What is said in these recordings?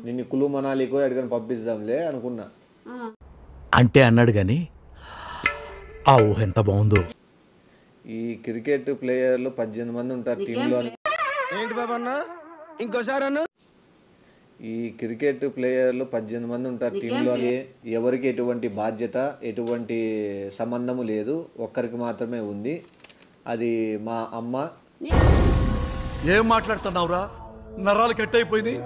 నిన్ను కులు మనాలికో ఎక్కడికైనా పంపిస్తాంలే అనుకున్నా ఆ. అంటే అన్నాడు గాని ఆ ఊహ ఎంత బాగుందో ఈ క్రికెట్ ప్లేయర్లు పద్దెనిమిది మంది ఉంటారు టీంలో ఏంటి బాబు అన్న ఇంకోసారి అన్న ఈ క్రికెట్ ప్లేయర్లు పద్దెనిమిది మంది ఉంటారు టీంలో ఎవరికి ఎటువంటి బాధ్యత ఎటువంటి సంబంధము లేదు ఒక్కరికి మాత్రమే ఉంది అది మా అమ్మ ఏం మాట్లాడుతున్నావురా నరాలు కట్ అయిపోయింది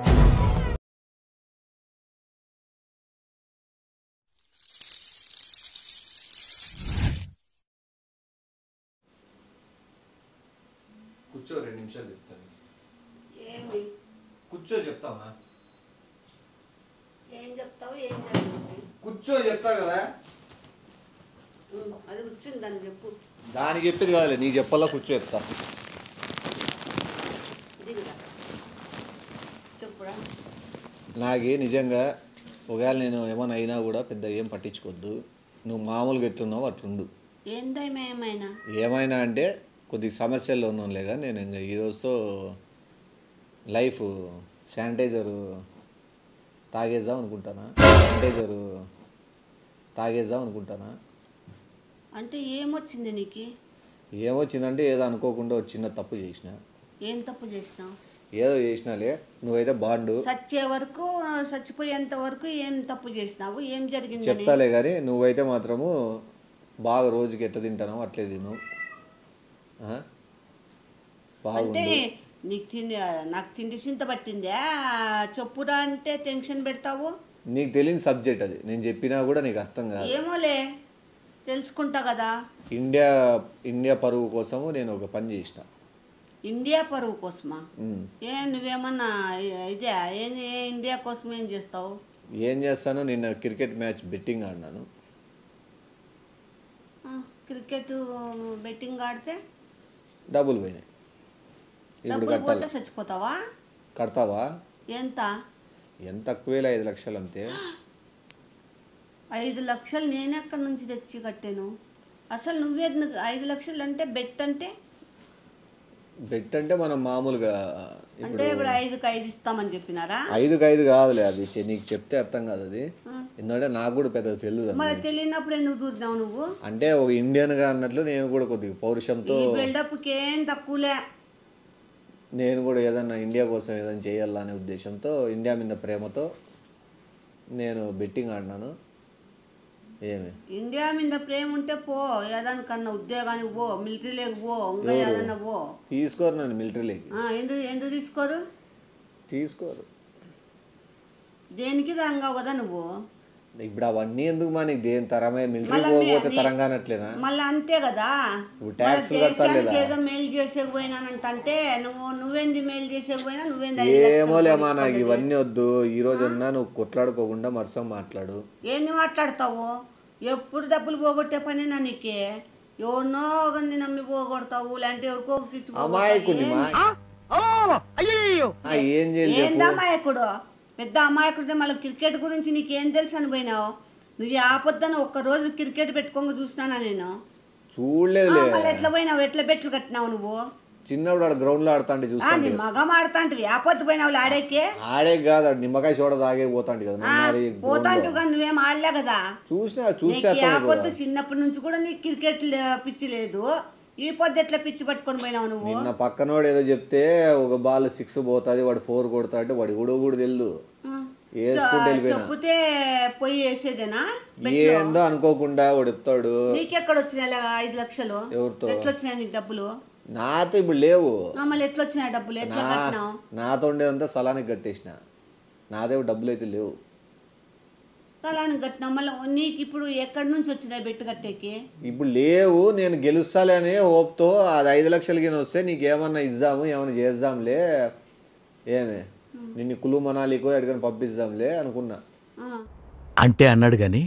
కూర్చో రెండు నిమిషాలు చెప్తాను ఏమి కూర్చో చెప్తామా ఏం చెప్తావు ఏం జరిగింది కూర్చో చెప్తా కదా ఉం, అది వచ్చింది దాన్ని చెప్పు దానికి చెప్పేది కాదులే నీకు చెప్పాలా కూర్చో చెప్తా దిగురా చెప్పురా నాకు నిజంగా ఒకవేళ నేను ఏమైనా అయినా కూడా పెద్ద ఏం పట్టించుకోవద్దు నువ్వు మామూలుగా ఎట్లున్నావు అట్లుండు ఏందేమేమైనా ఏమైనా అంటే కొద్దిగా సమస్యల్లో ఉన్నానులే కానీ నేను ఇంకా ఈ రోజుతో లైఫ్ శానిటైజరు తాగేద్దాం అనుకుంటానా శానిటైజరు తాగేద్దాం అనుకుంటానా అంటే ఏమొచ్చింది నీకు ఏమొచ్చిందంటే ఏదో అనుకోకుండా ఒక చిన్న తప్పు చేసిన ఏం తప్పు చేసినావు ఏదో చేసినాలే నువ్వైతే బాండు చచ్చే వరకు చచ్చిపోయేంత వరకు ఏం తప్పు చేసినావు ఏం జరిగిందని చెప్తాలే కానీ నువ్వైతే మాత్రము బాగా రోజుకి ఎట్ట తింటానో అట్లే తిను ఆ? అంటే బాగుండు నీకు తిండి నాకు తిండి చింత పట్టిందా చెప్పురా అంటే టెన్షన్ పెడతావు నీకు తెలియని సబ్జెక్ట్ అది నేను చెప్పినా కూడా నీకు అర్థం కాదు ఏమోలే తెలుసుకుంటా కదా ఇండియా ఇండియా పరువు కోసము నేను ఒక పని చేసిన ఇండియా పరువు కోసమా ఉమ్. ఏ నువ్వేమన్నా ఇదే ఏం ఏ ఇండియా కోసం ఏం చేస్తావు ఏం చేస్తాను నిన్న క్రికెట్ మ్యాచ్ బెట్టింగ్ ఆడినాను ఆ, క్రికెట్ బెట్టింగ్ ఆడితే డబ్బులు పోయినాయి ఇప్పుడు డబ్బులు పోతే కట్టాలి చచ్చిపోతావా కడతావా ఎంత ఎంత తక్కువేలా ఐదు లక్షలు అంతే ఐదు లక్షలు నేను ఎక్కడి నుంచి తెచ్చి కట్టాను అసలు నువ్వే నువ్వు ఐదు లక్షలు అంటే బెట్ అంటే బెట్ అంటే మనం మామూలుగా అంటే ఇప్పుడు ఐదుకి ఐదు ఇస్తామని చెప్పినారా ఐదుకి ఐదు కాదులే అది చె- నీకు చెప్తే అర్థం కాదు అది ఎందుకంటే నాకు కూడా పెద్ద తెలియదు మరి తెలియనప్పుడు ఎందుకు దూరినావు నువ్వు అంటే ఒక ఇండియన్గా అన్నట్లు నేను కూడా కొద్దిగా పౌరుషంతో ఈ బిల్డప్కి ఏం తక్కువలే నేను కూడా ఏదన్నా ఇండియా కోసం ఏదైనా చేయాలనే ఉద్దేశంతో ఇండియా మీద ప్రేమతో నేను బెట్టింగ్ ఆడినాను ఏమి ఇండియా మీద ప్రేమ ఉంటే పో ఏదానికన్నా ఉద్యోగానికి పో మిలిటరీలోకి పో ఇంకా ఏదన్నా పో తీసుకోరు నన్ను మిలిటరీలోకి ఆ, ఎందుకు ఎందుకు తీసుకోరు తీసుకోరు దేనికి రంగావు కదా నువ్వు ఇప్పుడు అవన్నీ ఎందుకు మా నీకు దేని తరమే మిలిటరీ మళ్ళా పోకపోతే నీ- తరంగానట్లేనా మళ్ళీ అంతే కదా ఇప్పుడు మన ట్యాక్సులు కట్టాలి దేశానికి కదా. ఏదో మేలు చేసేకపోయినానంటే నువ్వు నువ్వేంది మేలు చేసేకపోయినా నువ్వేంది ఐదు లక్షలు ఏమోలేమా నాకు కొనుక్కోండి. ఇవన్నీ వద్దు ఈ రోజన్నా నువ్వు కొట్లాడుకోకుండా మరసం మాట్లాడు ఏంది మాట్లాడతావు ఎప్పుడు డబ్బులు పోగొట్టే పనేనా నీకే ఎవరినో ఒకరిని నమ్మి పోగొడతావు లేదంటే ఎవరికో ఒకరికి ఇచ్చి అమాయకుని పోగొడతావు. మా అయ్యో ఆ, ఏం చేయాలి ఏంది చెప్పు అమాయకుడు పెద్ద అమాయకుడు మళ్ళీ క్రికెట్ గురించి నీకేం తెలుసు అని పోయినావు నువ్వు ఆపొద్దని ఒక్క రోజు క్రికెట్ పెట్టుకోక చూసినానా నేను ఆ, చూడలేదులే మళ్ళీ ఎట్లా పోయినావు ఎట్లా బెట్లు కట్టినావు నువ్వు చిన్నప్పుడు ఆడ గ్రౌండ్ లో ఆడుతాంటే ఆ, చూస్తాంటే నీ మగం ఆడుతాంటివి ఆపొద్దు పోయినావు ఆడేకే ఆడే కాదు ఆడ నిమ్మకాయ చూడ తాగే పోతాంటి కదా ఆ, మరి పోతాంటివి కానీ నువ్వేం ఆడలే కదా చూసినా చూసి నీకు ఆ పొద్దు చిన్నప్పటి నుంచి కూడా నీకు క్రికెట్ లే- పిచ్చి లేదు ఈ పొద్దు ఎట్లా పిచ్చి పట్టుకొని పోయినావు నువ్వు నిన్న పక్కనోడు ఏదో చెప్తే ఒక బాల్ సిక్స్ పోతుంది వాడు ఫోర్ కొడతాడు వాడు కూడా కూడా తెలియదు ఆ, వేసుకుంటూ వెళ్ళిపోయినా చెప్పుతే పోయి వేసేదేనా ఏందో అనుకోకుండా వాడు ఎత్తాడు నీకెక్కడ వచ్చినాయి ఇలా ఐదు లక్షలు ఎవరితో? ఎట్లా వచ్చినాయి నీకు డబ్బులు నాతో ఇప్పుడు లేవు ఆ, మళ్ళీ ఎట్లా వచ్చినాయి డబ్బులు ఎట్లా నా కట్టినావు నాతో ఉండేదంతా స్థలానికి కట్టేసిన నాదేమో డబ్బులు అయితే లేవు స్థలానికి కట్టినావు మళ్ళీ నీకు ఇప్పుడు ఎక్కడి నుంచి వచ్చినాయి బెట్టు కట్టేకి ఇప్పుడు లేవు నేను గెలుస్తాలే అనే హోప్తో అది ఐదు లక్షలకి వస్తే నీకు ఏమన్నా ఇద్దాము ఏమన్నా చేద్దాంలే ఏమి నిన్ను కులు మనాలికో ఎక్కడికైనా పంపిద్దాంలే అనుకున్నా ఆ, అంటే అన్నాడు గాని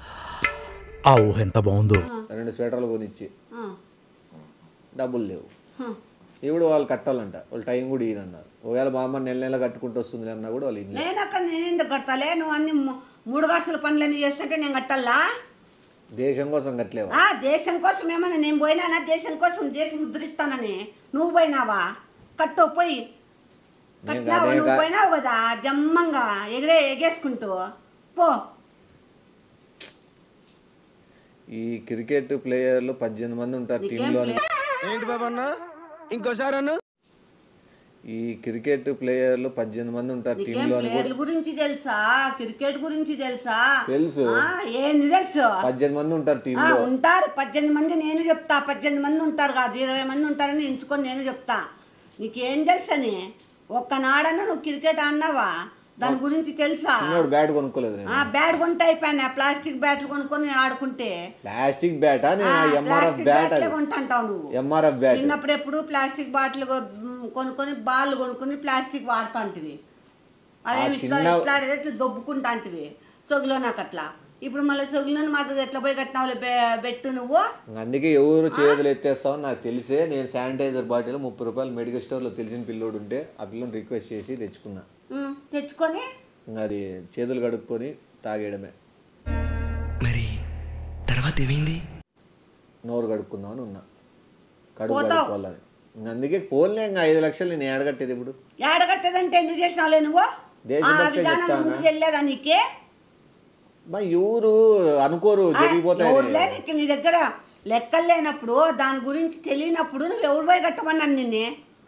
ఆ ఊహ ఎంత బాగుందో రెండు స్వెటర్లు కొనిచ్చి ఆ, డబ్బులు లేవు హ. ఇప్పుడు వాళ్ళు కట్టాలంట వాళ్ళు టైం కూడా ఈయనన్నారు ఒకవేళ మా అమ్మ నెల నెల కట్టుకుంటూ వస్తుంది అన్నా కూడా వాళ్ళు ఇన్లే నేనక్క నేను ఎందుకు కడతాలే నువ్వు అన్ని ము- మూడు గాసుల పనులన్నీ చేస్తుంటే నేను కట్టాలా దేశం కోసం కట్టలేవా ఆ దేశం కోసం ఏమన్నా నేను పోయినానా దేశం కోసం దేశం ఉద్ధరిస్తానని నువ్వు పోయినావా కట్టు పోయి కట్టినావు అదే నువ్వు కా- పోయినావు కదా జమ్మంగా ఎగిరే ఎగేసుకుంటూ పో ఈ క్రికెట్ ప్లేయర్లు పద్దెనిమిది మంది ఉంటారు నీకేం టీంలో ప్లే- ఏంటి బాబు అన్న ఇంకోసారి అన్న ఈ క్రికెట్ ప్లేయర్లు పద్దెనిమిది మంది ఉంటారు నీకేం టీంలో ప్లేయర్ల గురించి తెలుసా క్రికెట్ గురించి తెలుసా తెలుసు ఆ, ఏంది తెలుసు పద్దెనిమిది మంది ఉంటారు ఆ, టీంలో ఉంటారు పద్దెనిమిది మంది నేను చెప్తా పద్దెనిమిది మంది ఉంటారు కాదు ఇరవై మంది ఉంటారని ఎంచుకొని నేను చెప్తా నీకేం తెలుసని ఒక్కనాడన్నా నువ్వు క్రికెట్ ఆడినావా దాని గురించి తెలుసా చిన్నోడు బ్యాట్ కొనుక్కోలేదు నేను ఆ బ్యాట్ కొంటే అయిపోయినా ప్లాస్టిక్ బ్యాట్లు కొనుక్కొని ఆడుకుంటే ప్లాస్టిక్ బ్యాటా ఆ, నేను ఎంఆర్ఎఫ్ ప్లాస్టిక్ బ్యాట్ బ్యాట్లే అది కొంటాంటావు నువ్వు ఎంఆర్ఎఫ్ బ్యాట్ చిన్నప్పుడు ఎప్పుడు ప్లాస్టిక్ బాటిల్ కొ- మ్, కొనుక్కొని బాల్ కొనుక్కొని ప్లాస్టిక్ వాడుతాంటివి అదేమి ఇట్లా చిన్న- ఇట్లా ఇట్లా దొబ్బుకుంటాంటివి సొగిలో నాకు అట్లా ఇప్పుడు మళ్ళీ సొగిలోని మాత్రం ఎట్లా పోయి కట్టినావులే బె- బెట్టు నువ్వు అందుకే ఎవరు చేతులు ఎత్తేస్తావు నాకు తెలిసే నేను శానిటైజర్ బాటిల్ ముప్పై రూపాయలు మెడికల్ స్టోర్లో తెలిసిన పిల్లోడు ఉంటే ఆ పిల్లని రిక్వెస్ట్ చేసి తెచ్చుకున్నా మ్, తెచ్చుకొని ఇంకా అది చేతులు కడుక్కొని తాగేయడమే మరి తర్వాత ఏమైంది నోరు కడుక్కుందామని ఉన్నా కడుపు పోతావు. కడుక్కోవాలని ఇంక అందుకే పోన్లే ఇంకా ఐదు లక్షలు నేను ఏడగట్టేది ఇప్పుడు ఏడగట్టేదంటే ఎందుకు చేసినావులే నువ్వు ఆ దేశభక్తే విధానం చెప్తానా? ముందు వెళ్ళలేదా నీకే మా ఎవరు అనుకోరు ఆ, జరిగిపోతాయి ఎవరులే నీకు నీ దగ్గర లెక్కలు లేనప్పుడు దాని గురించి తెలియనప్పుడు నువ్వు ఎవరు పోయి కట్టమన్నాను నిన్నే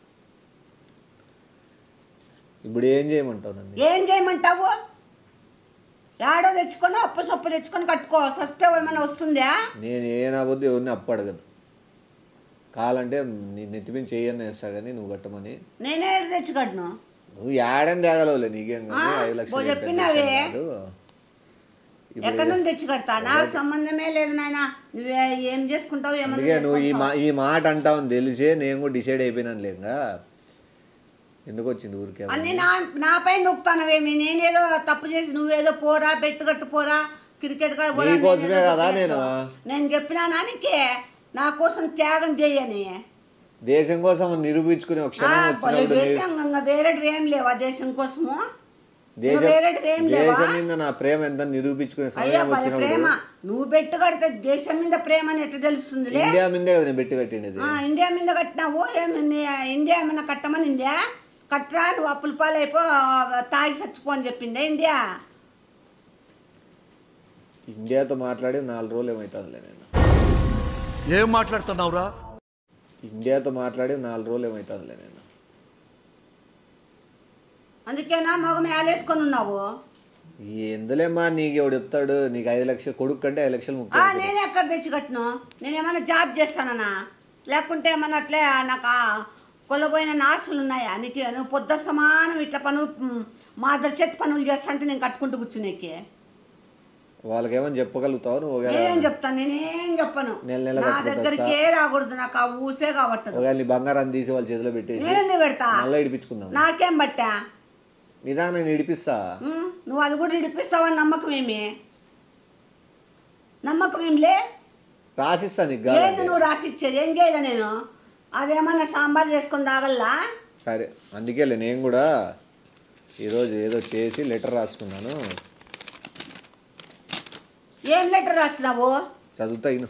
ఇప్పుడు ఏం చేయమంటావు నన్ను ఏం చేయమంటావు ఏడో తెచ్చుకొని అప్పు సొప్పు తెచ్చుకొని కట్టుకో సస్తే ఏమైనా వస్తుందా నేను ఏ నా బుద్ధి ఎవరిని అప్పు అడగను కావాలంటే నీ నెత్తిమీద చెయ్యని వేస్తా కానీ నువ్వు కట్టమని నేనే ఏడ తెచ్చి కట్టను నువ్వు ఏడని తేగలవులే నీకేం కానీ ఆ, ఐదు ఓ లక్షలు చెప్పినావే. ఏంటంటే కాదు. ఇప్పుడు ఎక్కడి నుంచి తెచ్చి కడతా నాకు సంబంధమే లేదు నాయన నువ్వే ఏం చేసుకుంటావు ఏమన్నా అందుకే నువ్వు ఈ చేసుకుంటావు. మా ఈ మాట అంటావని తెలిసే నేను కూడా డిసైడ్ అయిపోయినాను లేక ఎందుకు వచ్చింది ఊరికే అన్ని నా నాపై నొక్కుతానవేమి నేనేదో తప్పు చేసి నువ్వేదో పోరా బెట్టు కట్టు పోరా క్రికెట్ కాడ పోరా, నీకోసమే నేనేదో కదా తప్పు నేను. చేస్తావు. నేను చెప్పినా నానికి నా కోసం త్యాగం చెయ్యని దేశం కోసం నిరూపించుకునే ఒక ఆ, క్షణం భలే వచ్చినప్పుడు నీ- చేసాం ఇంకా వేరేటివి ఏం లేవా దేశం కోసము దేశం ఇంకా వేరేటివి ఏం లేవా దేశం మీద నా ప్రేమ ఎంత నిరూపించుకునే అయ్యా సమయం భలే ప్రేమ వచ్చినప్పుడు నువ్వు పెట్టు కడితే దేశం మీద ప్రేమ అని ఎట్లా తెలుస్తుందిలే ఇండియా మీదే కదా నేను పెట్టి కట్టిండేది ఆ, ఇండియా మీద కట్టినావు ఏమి నీ- ఇండియా ఏమైనా కట్టమని ఇండియా కట్టరా నువ్వు అప్పుల పాలైపో తాగి చచ్చిపో అని చెప్పిందే ఇండియా ఇండియాతో మాట్లాడి నాలుగు రోజులు ఏమవుతుందిలే నేను ఏం మాట్లాడుతున్నావురా ఇండియాతో మాట్లాడి నాలుగు రోజులు ఏమవుతుందిలే నేను అందుకేనా మగ మేలేసుకొని ఉన్నావు ఎందులేమ్మా నీకు ఎవడు చెప్తాడు నీకు ఐదు లక్షలు కొడుకు కంటే ఐదు లక్షలు ఆ, ముఖ్యం నేనే ఎక్కడ తెచ్చి కట్టను నేను ఏమైనా జాబ్ చేస్తానన్నా లేకుంటే ఏమన్నా అట్లే నాకు ఆ కొలబోయిన నాసులు ఉన్నాయా నీకు నువ్వు పొద్దు సమానం ఇట్లా పనులు మ్, మాదరి చేతి పనులు చేస్తా అంటే నేను కట్టుకుంటూ కూర్చునేకి వాళ్ళకి ఏమని చెప్పగలుగుతావు నువ్వు ఒకవేళ నేనేం చెప్తాను నేనేం చెప్పను నెల నెల నా కట్టుకుంటూ దగ్గరికే రాకూడదు నాకు ఆ ఊసే కావట్టదు ఒకవేళ నీ బంగారం తీసి వాళ్ళ చేతిలో పెట్టేసి నేనెందుకు పెడతా మళ్ళీ ఇడిపించుకుందాం నాకేం బట్టా నిదానం నేను ఇడిపిస్తా ఉమ్, నువ్వు అది కూడా ఇడిపిస్తావని నమ్మకం ఏమి నమ్మకం ఏంలే రాసిస్తా నీకు ఏంది కావాలంటే. నువ్వు రాసిచ్చేది ఏం చేయాలి నేను అదేమన్నా సాంబార్ చేసుకొని తాగల్లా సరే అందుకేలే నేను కూడా ఈరోజు ఏదో చేసి లెటర్ రాసుకున్నాను ఏం లెటర్ రాసినావు చదువుతా ఇను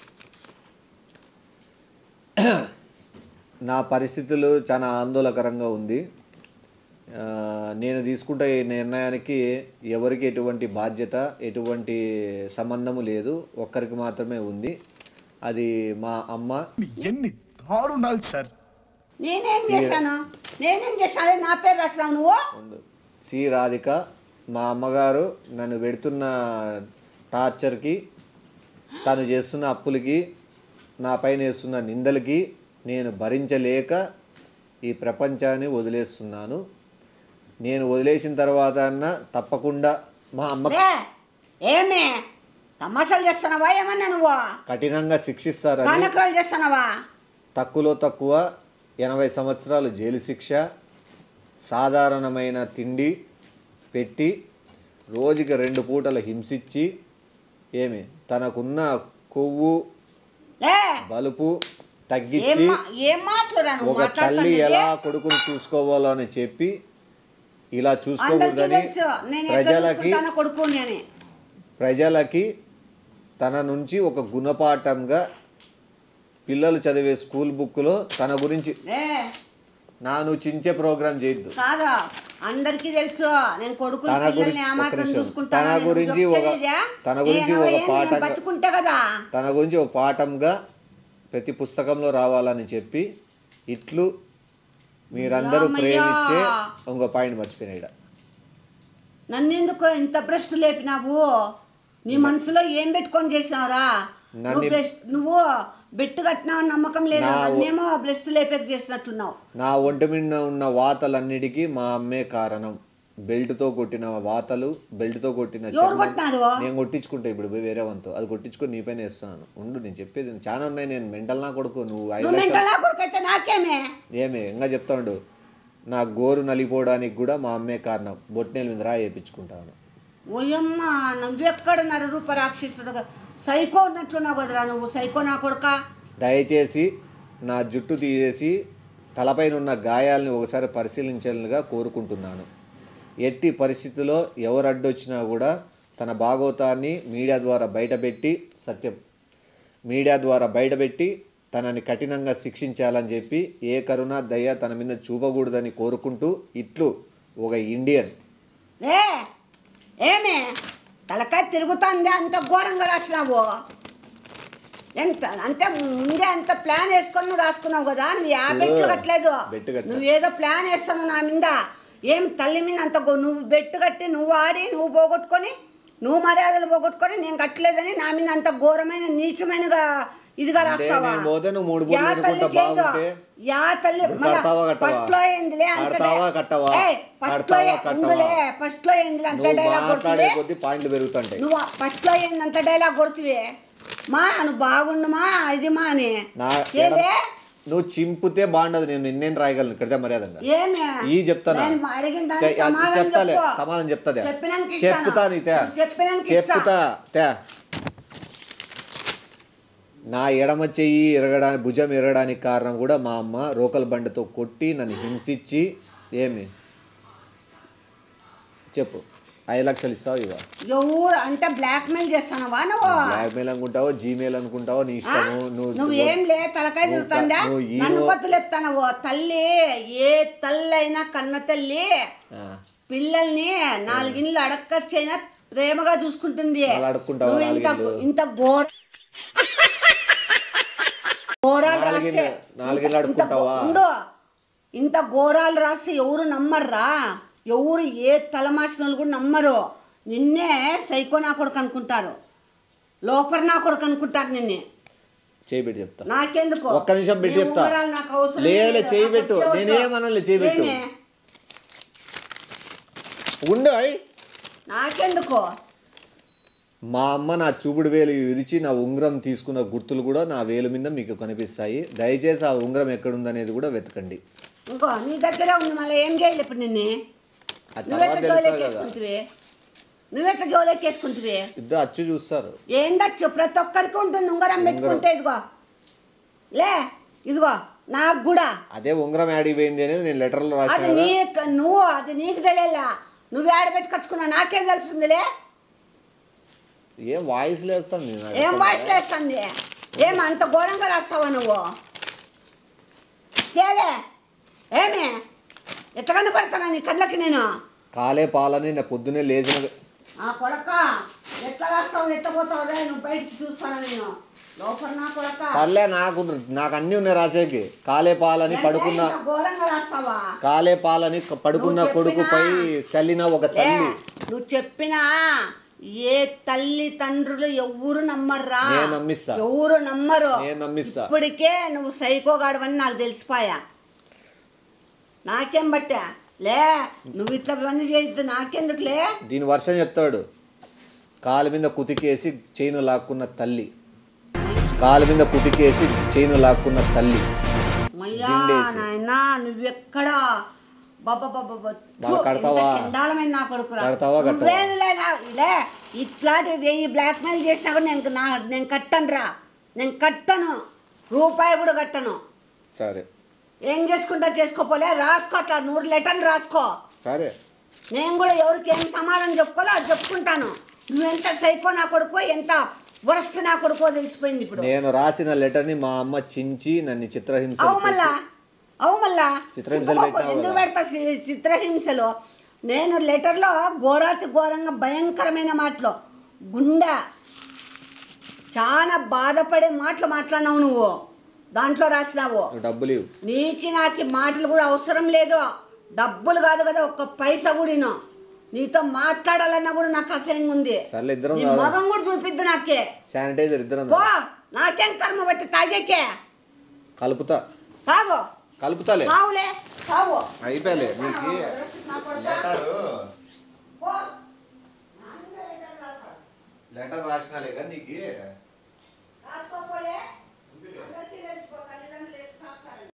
నా పరిస్థితులు చాలా ఆందోళనకరంగా ఉంది ఆ, నేను తీసుకుంటే ఈ నిర్ణయానికి ఎవరికి ఎటువంటి బాధ్యత ఎటువంటి సంబంధము లేదు ఒక్కరికి మాత్రమే ఉంది అది మా అమ్మ ఎన్ని దారుణాలు సార్ నేనేం చేశాను నేనేం చేశాను అదే నా పేరు రాసినావు నువ్వు ఉండు. సి రాధిక మా అమ్మగారు నన్ను పెడుతున్న టార్చర్కి తను చేస్తున్న అప్పులకి నా పైన వేస్తున్న నిందలకి నేను భరించలేక ఈ ప్రపంచాన్ని వదిలేస్తున్నాను నేను వదిలేసిన తర్వాత అన్న తప్పకుండా మా అమ్మ లే ఏమే తమాషాలు చేస్తున్నావా ఏమన్నా నువ్వు కఠినంగా శిక్షిస్తారని కానకరాలు చేస్తున్నావా తక్కువలో తక్కువ ఎనభై సంవత్సరాలు జైలు శిక్ష సాధారణమైన తిండి పెట్టి రోజుకి రెండు పూటలు హింసించి ఏమి తనకున్న కొవ్వు లే బలుపు ఏం తగ్గించి మా- ఏం మాట్లాడా నువ్వు ఒక తల్లి మాట్లాడుతుంది ఎలా కొడుకును చూసుకోవాలో అని చెప్పి ఇలా అందరికీ చూసుకోకూడదని తెలుసు నేను ఎట్లా ప్రజలకి చూసుకుంటానో కొడుకుని అని ప్రజలకి తన నుంచి ఒక గుణపాఠంగా పిల్లలు చదివే స్కూల్ బుక్లో తన గురించి లే నా నువ్వు చించే ప్రోగ్రామ్ చేయొద్దు కాదా అందరికీ తెలుసు నేను కొడుకులు తన పిల్లల్ని గురించి- ఆ ఒక్క మాత్రం నిమిషం. చూసుకుంటాను తన నేను గురించి ఒక- చెప్తేనేదా? తన గురించి నేను ఒక ఏం నేను పాఠంగా- బతుకుంటా కదా తన గురించి ఒక పాఠంగా ప్రతి పుస్తకంలో రావాలని చెప్పి ఇట్లు మీరందరూ రామయ్య. ప్రేమించే ఇంకో పాయింట్ మర్చిపోయినాడు నన్నెందుకు ఇంత భ్రష్టు లేపినావు నీ మనసులో ఏం పెట్టుకొని చేసినావురా నన్ను- నువ్వు భ్రష్- నువ్వు బెట్టు కట్టినావు నమ్మకం లేదా నా- నన్నేమో భ్రష్టు లేపేక చేసినట్టున్నావు నా ఒంటి మీద ఉన్న వాతలన్నిటికీ మా అమ్మే కారణం బెల్ట్తో కొట్టిన వాతలు బెల్ట్తో కొట్టిన ఎవరు చర్మం- కొట్టినారు? నేను కొట్టించుకుంటా ఇప్పుడు పోయి వేరే వంతు అది కొట్టించుకొని నీ పైన వేస్తున్నాను ఉండు నేను చెప్పేది చాలా ఉన్నాయి నేను మెంటల్ నా కొడుకు నువ్వు ఐదు నువ్వు లక్షలు మెంటల్ కొడుకైతే నాకేమే ఏమే ఇంకా చెప్తాడు నా గోరు నలిపోవడానికి కూడా మా అమ్మే కారణం బొట్నేల మీద రాయి వేయించుకుంటాను ఓయమ్మ నువ్వెక్కడ నర రూప రాక్షసుడు సైకో ఉన్నట్లున్నావు కదరా నువ్వు సైకో నా కొడుక దయచేసి నా జుట్టు తీసేసి తలపైన ఉన్న గాయాలని ఒకసారి పరిశీలించాలిగా కోరుకుంటున్నాను ఎట్టి పరిస్థితిలో ఎవరు అడ్డొచ్చినా కూడా తన భాగవతాన్ని మీడియా ద్వారా బయటపెట్టి సత్యం మీడియా ద్వారా బయటపెట్టి తనని కఠినంగా శిక్షించాలని చెప్పి ఏ కరుణ దయ తన మీద చూపకూడదని కోరుకుంటూ ఇట్లు ఒక ఇండియన్ ఏ ఏమే తలకాయ తిరుగుతుంది అంత ఘోరంగా రాసినావు ఎంత అంటే ముందే అంత ప్లాన్ వేసుకొని నువ్వు రాసుకున్నావు కదా నువ్వు యా బెట్లు కట్టలేదు బెట్టు కట్టా. నువ్వు ఏదో ప్లాన్ వేస్తాను నా మీద ఏం తల్లి మీద అంత గో- నువ్వు బెట్టు కట్టి నువ్వు ఆడి నువ్వు పోగొట్టుకొని నువ్వు మర్యాదలు పోగొట్టుకొని నేను కట్టలేదని నా మీద అంత ఘోరమైన నీచమైనగా ఇదిగా అంటే రాస్తావా నేను పోతే నువ్వు మూడు యా బూర్లు తల్లి తినుకుంటా చేయదు. బాగుంటే యా తల్లి ఇప్పుడు కడతావా కట్టవా? ఫస్ట్ లో ఏందిలే అంత కడతావా కట్టవా? ఫస్ట్ లో కడతావా కట్టవా? ఉందిలే ఫస్ట్ లో ఏందిలే అంత నువ్వు డైలాగ్ మాట్లాడే కొడుతుంది కొద్దీ పాయింట్లు పెరుగుతుంటాయి నువ్వు ఫస్ట్ లో ఏందంత డైలాగ్ కొడుతువి మా నువ్వు బాగుండు మా ఇది మా అని నా ఏదే నువ్వు చింపితే బాగుండదు నేను నిన్నేం రాయగలను ఇక్కడితే మర్యాదంగా ఏమి ఈ చెప్తానా? నేను అడిగిన దానికి తే- సమాధానం చెప్తాలే చెప్పు. సమాధానం చెప్తాదే చెప్పినాక ఇస్తాను. చెప్తా నీ తే నువ్వు చెప్పినాక ఇస్తా. చెప్తా తే నా ఎడమ చెయ్యి ఎరగడానికి భుజం ఎరగడానికి కారణం కూడా మా అమ్మ రోకల్ బండతో కొట్టి నన్ను హింసించి ఏమి చెప్పు ఐదు లక్షలు ఇస్తావు ఇవా ఎవరు అంటే బ్లాక్ మెయిల్ చేస్తానవా నువ్వు బ్లాక్మెయిల్ అనుకుంటావో జీమెయిల్ అనుకుంటావో నీ ఆ? ఇష్టము నువ్వు ఏం లే తలకాయ నువ్వు తిరుగుతుందా క- నువ్వు హీరో- నన్ను బతులు చెప్తానవు తల్లి ఏ తల్లి అయినా కన్న తల్లి ఆ, పిల్లల్ని నాలుగిళ్ళు అడక్కచ్చైనా ప్రేమగా చూసుకుంటుంది అలా అడుక్కుంటావా నువ్వు ఇంత నాలుగిళ్ళు? ఇంత ఘోర ఘోరాలు నాలుగిళ్ళు- రాస్తే నాలుగిళ్ళు ఇంత- ఇంత అడుక్కుంటావా? ఉండు. ఇంత ఘోరాలు రాస్తే ఎవరు నమ్మర్రా ఎవరు ఏ తలమాసిన వాళ్ళు కూడా నమ్మరు నిన్నే సైకో నా కొడుకు అనుకుంటారు లోపల నా కొడుకు అనుకుంటారు నిన్నే చేయి పెట్టి చెప్తా నాకెందుకు ఒక్క నిమిషం పెట్టి నీ చెప్తా. ఉంగరాలు నాకు అవసరం లేలే, లేదు. చెయ్యి నాకు పెట్టు. వద్దు. నేనేమనలే, చెయ్యి పెట్టు. ఏమే? ఉండు అయ్. నాకెందుకు మా అమ్మ నా చూపుడు వేలు విరిచి నా ఉంగరం తీసుకున్న గుర్తులు కూడా నా వేలు మీద మీకు కనిపిస్తాయి దయచేసి ఆ ఉంగరం ఎక్కడుందనేది కూడా వెతకండి ఇంకో నీ దగ్గరే ఉంది మళ్ళీ ఏం చేయాలి ఇప్పుడు నిన్ను ఆ తర్వాత నువ్వెట్లా తెలుస్తుంది కదా జోలెక్కేసుకుంటువి నువ్వెట్లా జోలెక్కేసుకుంటువి ఇద్దరు అచ్చు చూస్తారు ఏందచ్చు ప్రతి ఒక్కరికి ఉంటుంది ఉంగరం పెట్టుకుంటే ఇదిగో లే ఇదిగో నాకు కూడా అదే ఉంగరం యాడిపోయింది అనేది నేను లెటర్లో రాసిన అది కదా నీకు నువ్వు అది నీకు తెలియలా నువ్వు ఏడ పెట్టుకొచ్చుకున్నా నాకేం తెలుస్తుందిలే ఏం వాయిస్ లేస్తుంది నాకు. ఏం వాయిస్ లేస్తుంది ఏం అంత ఘోరంగా రాస్తావా నువ్వు తేలే ఏమి ఎట్లా కనపడతానా నీ కళ్ళకి నేను కాలే పాలని నా పొద్దునే లేచిన ఆ కొడక ఎట్లా రాస్తావు ఎట్లా పోతావు రే నువ్వు బయటికి చూస్తాను నేను లోపల నా కొడక పర్లే నాకు నాకు అన్నీ ఉన్నాయి రాసేకి కాలే పాలని పడుకున్న ఏంటి ఇంత ఘోరంగా రాస్తావా కాలే పాలని క- పడుకున్న నువ్వు కొడుకుపై చెప్పినా- చల్లిన ఒక ఏ తల్లి నువ్వు చెప్పినా ఏ తల్లి తండ్రులు ఎవరు నమ్మర్రా నేను నమ్మిస్తా. ఎవరు నమ్మరు నేను నమ్మిస్తా. ఇప్పటికే నువ్వు సైకోగాడవని నాకు తెలిసిపోయా నాకేం బట్టా లే నువ్వు ఇట్లా పని చేయొద్దు నాకెందుకులే దీని వర్షం చెప్తాడు కాలు మీద కుతికేసి చైను లాక్కున్న తల్లి కాలు మీద కుతికేసి చైను లాక్కున్న తల్లి మయ్యా దిండేసి. నాయనా నువ్వెక్కడా బాబా బాబా వాళ్ళు కడతావా? చండాలమైన నా కొడుకురా కడతావా, కట్టవా? నువ్వేంలే నా- లే ఇట్లాంటి వెయ్యి బ్లాక్ మెయిల్ చేసినా కూడా నేను నా నేను కట్టను రా నేను కట్టను రూపాయి కూడా కట్టను సరే ఏం చేసుకుంటా చేసుకోపోలే రాసుకో అట్లా నూరు లెటర్లు రాసుకో సరే నేను కూడా ఎవరికి ఏం సమాధానం చెప్పుకోవాలో అది చెప్పుకుంటాను నువ్వెంత సైకో నా కొడుకో ఎంత వరస్ట్ నా కొడుకో తెలిసిపోయింది ఇప్పుడు నేను రాసిన లెటర్ని మా అమ్మ చించి నన్ను చిత్రహింస అవు మళ్ళా అవు మళ్ళా చిత్రహింసలు చెప్పుకోకు, పెట్టినావు ఎందుకు కదా. పెడతా చి- చిత్రహింసలు నేను లెటర్లో ఘోరాతి ఘోరంగా భయంకరమైన మాటలు గుండె చాలా బాధపడే మాటలు మాట్లాడినావు నువ్వు దాంట్లో రాసినావు నువ్వు డబ్బులు ఇవ్వు నీకి నాకు ఈ మాటలు కూడా అవసరం లేదు డబ్బులు కాదు కదా ఒక్క పైసా కూడా ఇను. నీతో మాట్లాడాలన్నా కూడా నాకు అసహ్యంగా ఉంది సర్లే ఇద్దరం నీ తాగుదాం. మగం కూడా చూపిద్దు నాకే శానిటైజర్ ఇద్దరం పో నాకేం కర్మ బట్టి తాగేకే కలుపుతా తాగు కలుపుతాలే తావులే తావు అయిపోయలే మీకు లెటరు పో. లెటర్ రాసినాలే కదా నీకు రాసుకోపోలే అందరికీ తెలిసిపో తల్లిదండ్రులు ఎట్లా సాకుతారని.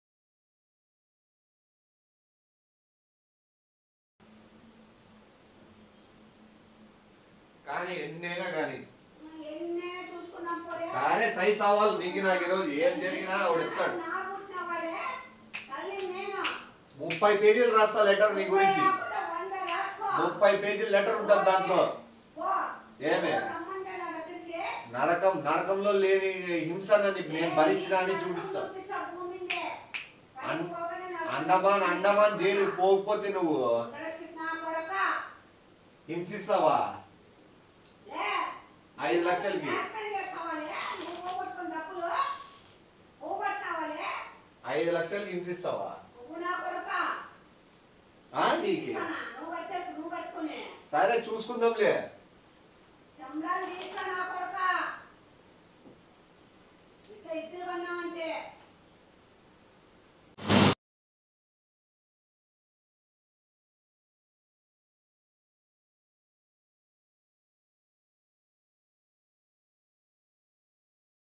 కానీ ఎన్నైనా కానీ ఎన్నే చూసుకున్నాం పోలే. సరే సై సవాల్ నీకు నాకు ఈరోజు ఏం జరిగినా వాడు ఎత్తాడు నా పుట్టిన వాళ్ళే, తల్లి నేను. ముప్పై పేజీలు రాస్తా లెటర్ నీ గురించి కాకుండా వంద రాసుకో. ముప్పై పేజీల లెటర్ ఉంటుంది దాంట్లో పో. ఏమే రమ్మంటే నా దగ్గరికి. నరకం నరకంలో లేని హింసనని నేను భరించిన అని చూపిస్తా చూపిస్తా భూమిందే. అన్- పోగానే నా అండమాన్ అండమాన్ జైలు పోకపోతే నువ్వు దరసి నా కొడక. హింసిస్తావా లే. ఐదు లక్షలకి బ్లాక్మెయిల్ చేస్తావాలే? నువ్వు పోగొట్టుకున్న డబ్బులు పోగొట్టావాలే? ఐదు లక్షలకి హింసిస్తావా నువ్వు నా కొడక. ఆ నీకు తీస్తానా? నువ్వు పట్టే నువ్వు పట్టుకునే సరే చూసుకుందాంలే చెంబడాలు తీస్తా నా కొడక ఇట్లా ఇద్దరు కొన్నామంటే